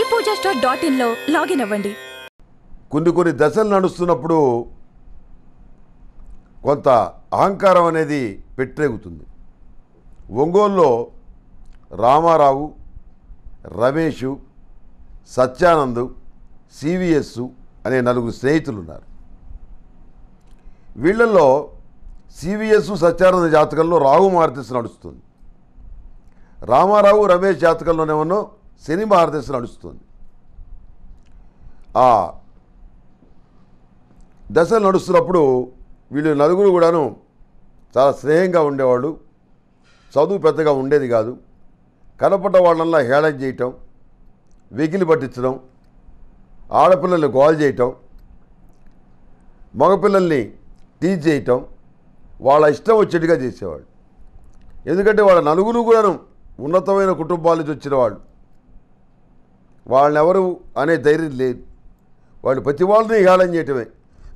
పూజా star dot ఇన్లో login అవ్వండి కొన్ని కొన్ని దశలు నడుస్తున్నప్పుడు కొంత అహంకారం అనేది పెట్టరేగుతుంది ఒంగోలులో రామారావు రమేషు సత్యానంద్ సివిఎస్ అనే నలుగురు స్నేహితులు ఉన్నారు వీళ్ళల్లో సివిఎస్ సత్యానంద జాతకంలో రాహు మార్గదర్శి నడుస్తుంది రామారావు రమేష్ జాతకంలోనేమో శని మార్గదర్శి నడుస్తుంది ఆ దశలు నడుస్తున్నప్పుడు వీళ్ళు నలుగురు కూడాను చాలా స్నేహంగా ఉండేవాళ్ళు చదువు పెద్దగా ఉండేది కాదు కనపడ్డ వాళ్ళల్లా హేళన చేయటం వెకిలి పట్టించడం ఆడపిల్లల్ని గోల్ చేయటం మగపిల్లల్ని టీచ్ చేయటం వాళ్ళ ఇష్టం వచ్చేట్టుగా చేసేవాళ్ళు ఎందుకంటే వాళ్ళ నలుగురు కూడాను ఉన్నతమైన కుటుంబాల నుంచి వచ్చిన వాళ్ళు వాళ్ళని ఎవరు అనే ధైర్యం లేదు వాళ్ళు ప్రతి వాళ్ళని హేళన చేయటమే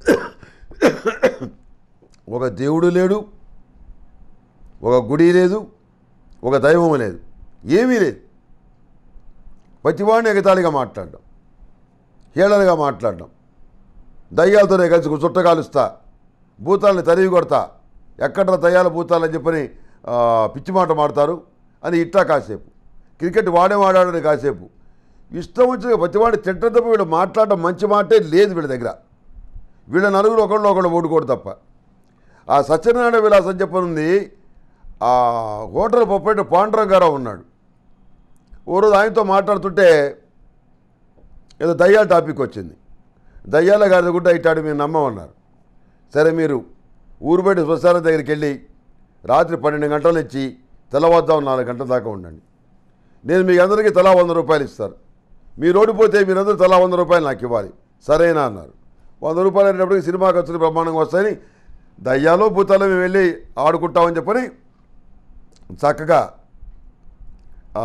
ఒక దేవుడు లేడు ఒక గుడి లేదు ఒక దైవం లేదు ఏమీ లేదు ప్రతివాడిని ఎగతాళిగా మాట్లాడడం హేళనగా మాట్లాడడం దయ్యాలతోనే కలిసి చుట్ట కాలుస్తా భూతాలని తరిగి కొడతా ఎక్కడ దయ్యాల భూతాలని చెప్పని ఆ, పిచ్చి మాట మాడతారు అని ఇట్టా కాసేపు క్రికెట్ వాడే వాడాడని కాసేపు ఇష్టం వచ్చిన ప్రతివాడిని తిట్టడం తప్ప వీళ్ళు మాట్లాడడం మంచి మాటే లేదు వీళ్ళ దగ్గర వీళ్ళ నలుగురు ఒకళ్ళు ఒకళ్ళు ఓడుకోడు తప్ప ఆ సత్యనారాయణ విలాసం చెప్పనుంది ఆ హోటల్ పొప్పేట పాండురంగారావు ఉన్నాడు ఓ రోజు ఆయనతో మాట్లాడుతుంటే ఏదో దయ్యాల టాపిక్ వచ్చింది దయ్యాల గారి గుడ్డ ఇట్టాడు మీరు నమ్మమన్నారు సరే మీరు ఊరు బయట శ్మశానం దగ్గరికి వెళ్ళి రాత్రి పన్నెండు గంటలు ఇచ్చి తెల్లవారుదాం నాలుగు గంటల దాకా ఉండండి నేను మీకు అందరికీ తలా వంద రూపాయలు ఇస్తాను మీరు ఓడిపోతే మీరందరూ తలా వంద రూపాయలు నాకు ఇవ్వాలి సరేనా అన్నారు వంద రూపాయలు అనేటప్పటికి సినిమా ఖర్చులు బ్రహ్మాండంగా వస్తాయని దయ్యాలో భూతాలో మేము వెళ్ళి ఆడుకుంటామని చెప్పని చక్కగా ఆ,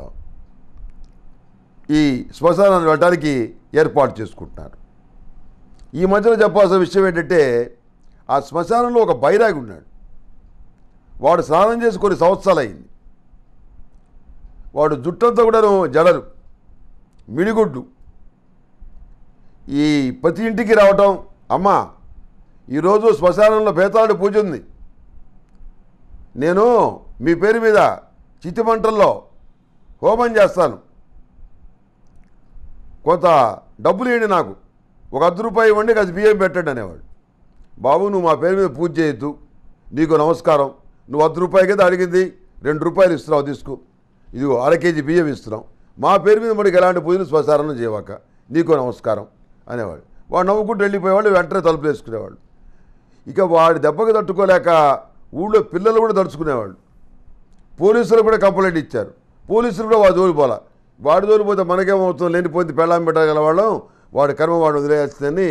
ఈ శ్మశానాన్ని వెళ్ళడానికి ఏర్పాటు చేసుకుంటున్నారు ఈ మధ్యలో చెప్పాల్సిన విషయం ఏంటంటే ఆ శ్మశానంలో ఒక బైరాగి ఉన్నాడు వాడు స్నానం చేసి కొన్ని సంవత్సరాలు అయింది వాడు జుట్టంతా కూడాను జడలు మిడిగుడ్డు ఈ ప్రతి ఇంటికి రావటం అమ్మా ఈరోజు శ్మశానంలో బేతాళుడి పూజ ఉంది నేను మీ పేరు మీద చితిమంటల్లో హోమం చేస్తాను కొంత డబ్బులు ఇవ్వండి నాకు ఒక అర్ధ రూపాయి ఇవ్వండి అది బియ్యం పెట్టండి అనేవాడు బాబు నువ్వు మా పేరు మీద పూజ చేయొద్దు నీకు నమస్కారం నువ్వు అర్ధ రూపాయి కదా అడిగింది రెండు రూపాయలు ఇస్తున్నావు తీసుకో ఇదిగో అర కేజీ బియ్యం ఇస్తున్నాం మా పేరు మీద మనకి ఎలాంటి పూజలు శ్మశానం చేయవాక నీకో నమస్కారం అనేవాడు వాడు నవ్వుకుంటూ వెళ్ళిపోయేవాళ్ళు వెంటనే తలుపులు వేసుకునేవాళ్ళు ఇక వాడి దెబ్బకి తట్టుకోలేక ఊళ్ళో పిల్లలు కూడా తడుచుకునేవాళ్ళు పోలీసులు కూడా కంప్లైంట్ ఇచ్చారు పోలీసులు కూడా వాడు జోలిపోలా వాడు జోలిపోతే మనకేమవుతుంది లేనిపోయింది పెళ్ళాం పెట్టగల వాళ్ళం వాడి కర్మ వాడు వదిలేస్తుందని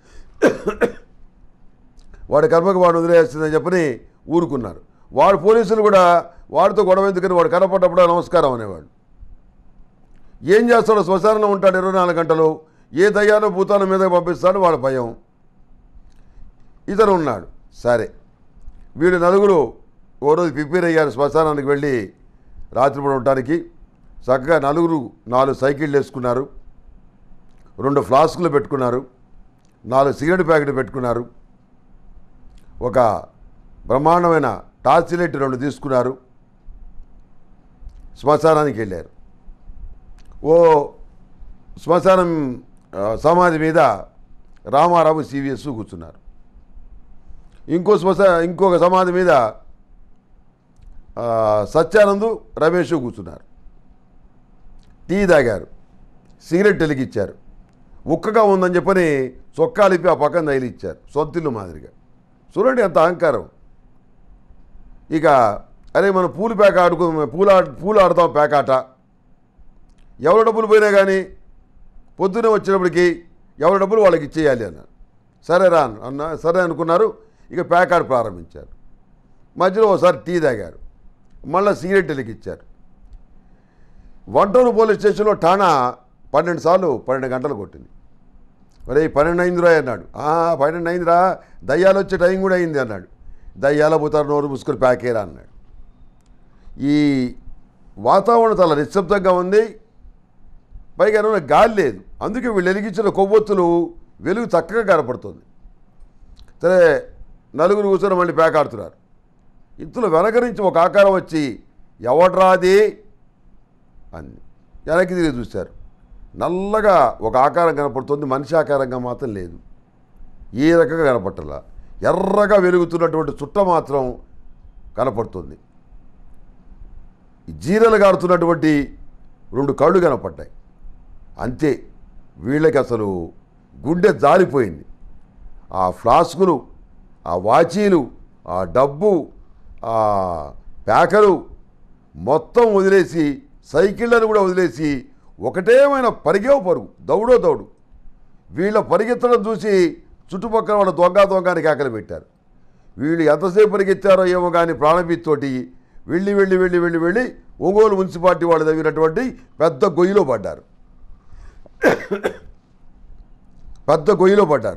వాడి కర్మకు వాడు వదిలేస్తుందని చెప్పని ఊరుకున్నారు వాడు పోలీసులు కూడా వాడితో గొడవ ఎందుకని వాడు కనపడ్డప్పుడు నమస్కారం అనేవాడు ఏం చేస్తాడో శ్మశానంలో ఉంటాడు ఇరవై నాలుగు గంటలు ఏ దయ్యాలో భూతాల మీద పంపిస్తాడో వాడు భయం ఇతను ఉన్నాడు సరే వీడు నలుగురు ఓ రోజు ప్రిపేర్ అయ్యారు శ్మశానానికి వెళ్ళి రాత్రిపూట ఉండటానికి చక్కగా నలుగురు నాలుగు సైకిళ్ళు వేసుకున్నారు రెండు ఫ్లాస్కులు పెట్టుకున్నారు నాలుగు సిగరెట్ ప్యాకెట్ పెట్టుకున్నారు ఒక బ్రహ్మాండమైన టార్చ్ లైట్ రెండు తీసుకున్నారు శ్మశానానికి వెళ్ళారు ఓ శ్మశానం ఆ, సమాధి మీద రామారావు సివిఎస్ కూర్చున్నారు ఇంకో శ్మశా ఇంకొక సమాధి మీద ఆ, సత్యానందు రమేష్ కూర్చున్నారు టీ తాగారు సిగరెట్ వెలిగిచ్చారు ఉక్కగా ఉందని చెప్పని చొక్కాలిపి ఆ పక్కన తగిలిచ్చారు సొంతిల్లు మాదిరిగా చూడండి ఎంత అహంకారం ఇక అరే మనం పూలు పేక ఆడుకో పూలు ఆడ పూలు ఆడతాం పేకాట ఎవరి డబ్బులు పోయినా కానీ పొద్దునే వచ్చినప్పటికి ఎవరి డబ్బులు వాళ్ళకి ఇచ్చేయాలి అన్నారు సరే రా అన్న- అన్న సరే అనుకున్నారు ఇక పేకాడ ప్రారంభించారు మధ్యలో ఒకసారి టీ తాగారు మళ్ళీ సిగరెట్ వెలిగిచ్చారు వంటూరు పోలీస్ స్టేషన్లో ఠాణా పన్నెండు సార్లు పన్నెండు గంటలు కొట్టింది మరి పన్నెండు అయిందిరా అన్నాడు "ఆ, పన్నెండు అయిందిరా దయ్యాలు వచ్చే టైం కూడా అయింది అన్నాడు దయ్యాల పోతారు నోరు మూసుకొని ప్యాకేరా అన్నాడు ఈ వాతావరణం చాలా నిశ్శబ్దంగా ఉంది పైగా ఏమైనా గాలి లేదు అందుకే వీళ్ళు వెలిగించిన కొవ్వొత్తులు వెలుగు చక్కగా కనపడుతుంది సరే నలుగురు కూర్చొని మళ్ళీ పేకాడుతున్నారు ఇంతలో వెనక నుంచి ఒక ఆకారం వచ్చి ఎవడ్రాది అని వెనక్కి తిరిగి చూశారు నల్లగా ఒక ఆకారం కనపడుతుంది మనిషి ఆకారంగా మాత్రం లేదు ఏ రకంగా కనపట్టలా ఎర్రగా వెలుగుతున్నటువంటి చుట్ట మాత్రం కనపడుతుంది ఈ జీరలు గారుతున్నటువంటి రెండు కళ్ళు కనపడ్డాయి అంతే వీళ్ళకి అసలు గుండె జారిపోయింది ఆ ఫ్లాస్కులు ఆ వాచీలు ఆ డబ్బు ఆ ప్యాకలు మొత్తం వదిలేసి సైకిళ్ళను కూడా వదిలేసి ఒకటేమైన పరిగేవ పరుగు దౌడో దౌడు వీళ్ళ పరిగెత్తడం చూసి చుట్టుపక్కల వాళ్ళ దొంగ దొంగని కేకలు పెట్టారు వీళ్ళు ఎంతసేపు పరిగెత్తారో ఏమో కానీ ప్రాణభీతితోటి వెళ్ళి వెళ్ళి వెళ్ళి వెళ్ళి వెళ్ళి ఒంగోలు మున్సిపాలిటీ వాళ్ళు తగినటువంటి పెద్ద గొయ్యిలో పడ్డారు పెద్ద గొయ్యిలో పడ్డారు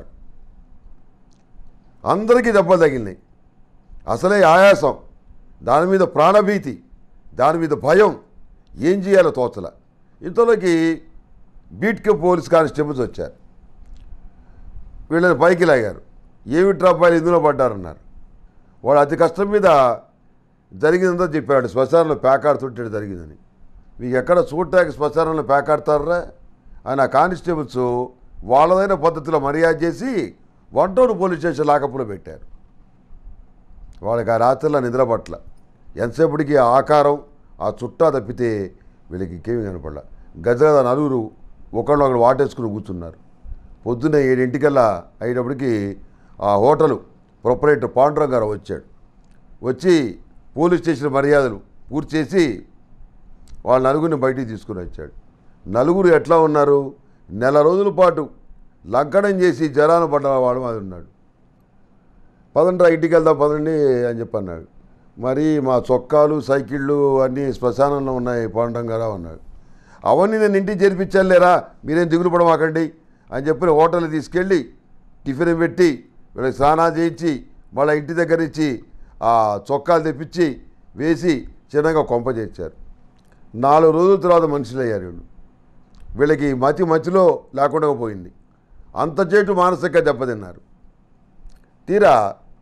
అందరికీ దెబ్బలు తగిలినాయి అసలే ఆయాసం దాని మీద ప్రాణభీతి దాని మీద భయం ఏం చేయాలో తోచల ఇంతలోకి బీట్కే పోలీస్ కానిస్టేబుల్స్ వచ్చారు వీళ్ళని పైకి లాగారు ఏమిట్రా అబ్బాయిలు ఇందులో పడ్డారన్నారు వాడు అతి కష్టం మీద జరిగిందంతా చెప్పాడు శ్మశానంలో పేకాడుతుంటే జరిగిందని మీకు ఎక్కడ చూడటానికి శ్మశానంలో పేకాడతారా అని ఆ కానిస్టేబుల్స్ వాళ్ళదైన పద్ధతిలో మర్యాద చేసి వంటోను పోలీస్ స్టేషన్ లాకప్లో పెట్టారు వాళ్ళకి ఆ రాత్రిలో నిద్ర పట్ల ఎంతసేపటికి ఆ ఆకారం ఆ చుట్టా తప్పితే వీళ్ళకి ఇంకేమీ కనపడల గజగద నలుగురు ఒకళ్ళొకడు వాటేసుకుని కూర్చున్నారు పొద్దున్న ఏడింటికల్లా అయ్యేటప్పటికి ఆ హోటలు ప్రొపరేటర్ పాండురంగ గారు వచ్చాడు వచ్చి పోలీస్ స్టేషన్ మర్యాదలు పూర్తి చేసి వాళ్ళ నలుగురిని బయటికి తీసుకుని వచ్చాడు నలుగురు ఎట్లా ఉన్నారు నెల రోజుల పాటు లంకనం చేసి జరాన పడ్డ వాడు అది ఉన్నాడు పదండి రా ఇంటికి వెళ్దాం పదండి అని చెప్పి అన్నాడు మరి మా చొక్కాలు సైకిళ్ళు అన్నీ శ్మశానంలో ఉన్నాయి పాండంగారావు అన్నాడు అవన్నీ నేను ఇంటికి చేర్పించాను లేరా మీరేం దిగులు పడమాకండి అని చెప్పి హోటల్ తీసుకెళ్ళి టిఫిన్ పెట్టి వీళ్ళకి స్నానాలు చేయించి మళ్ళీ ఇంటి దగ్గర ఇచ్చి ఆ చొక్కాలు తెప్పించి వేసి చిన్నగా కొంప చేర్చారు నాలుగు రోజుల తర్వాత మనుషులు అయ్యారు వీళ్ళు వీళ్ళకి మతి మతిలో లేకుండా పోయింది అంత చేటు మానసిక దెబ్బతిన్నారు తీరా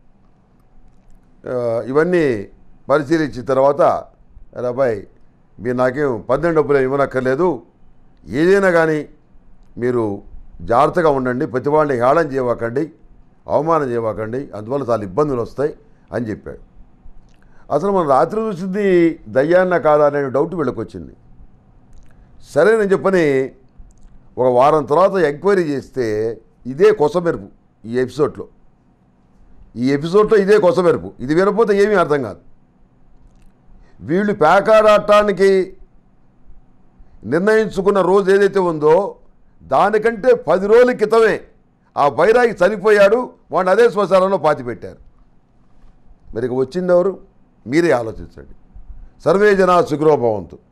ఆ, ఇవన్నీ పరిశీలించిన తర్వాత "అరే అబ్బాయి మీరు నాకేం పద్దెనిమిది డబ్బులు ఇవ్వనక్కర్లేదు ఏదైనా కానీ మీరు జాగ్రత్తగా ఉండండి ప్రతి వాళ్ళని హేళన చేయవాకండి అవమానం చేయవాకండి అందువల్ల చాలా ఇబ్బందులు వస్తాయి అని చెప్పాడు అసలు మనం రాత్రి చూసింది దయ్యాన్న కాదా అనే డౌట్ వీళ్ళకి వచ్చింది సరే నేను చెప్పని ఒక వారం తర్వాత ఎంక్వైరీ చేస్తే ఇదే కొసమెరుపు ఈ ఎపిసోడ్లో ఈ ఎపిసోడ్లో ఇదే కొసమెరుపు ఇది వినకపోతే ఏమీ అర్థం కాదు వీళ్ళు పేకాడాటానికి నిర్ణయించుకున్న రోజు ఏదైతే ఉందో దానికంటే పది రోజుల క్రితమే ఆ బైరాగి చనిపోయాడు వాడిని అదే శ్మశానంలో పాతిపెట్టారు మరి ఇక వచ్చింది ఎవరు మీరే ఆలోచించండి సర్వే జనా సుగ్రోభవంతు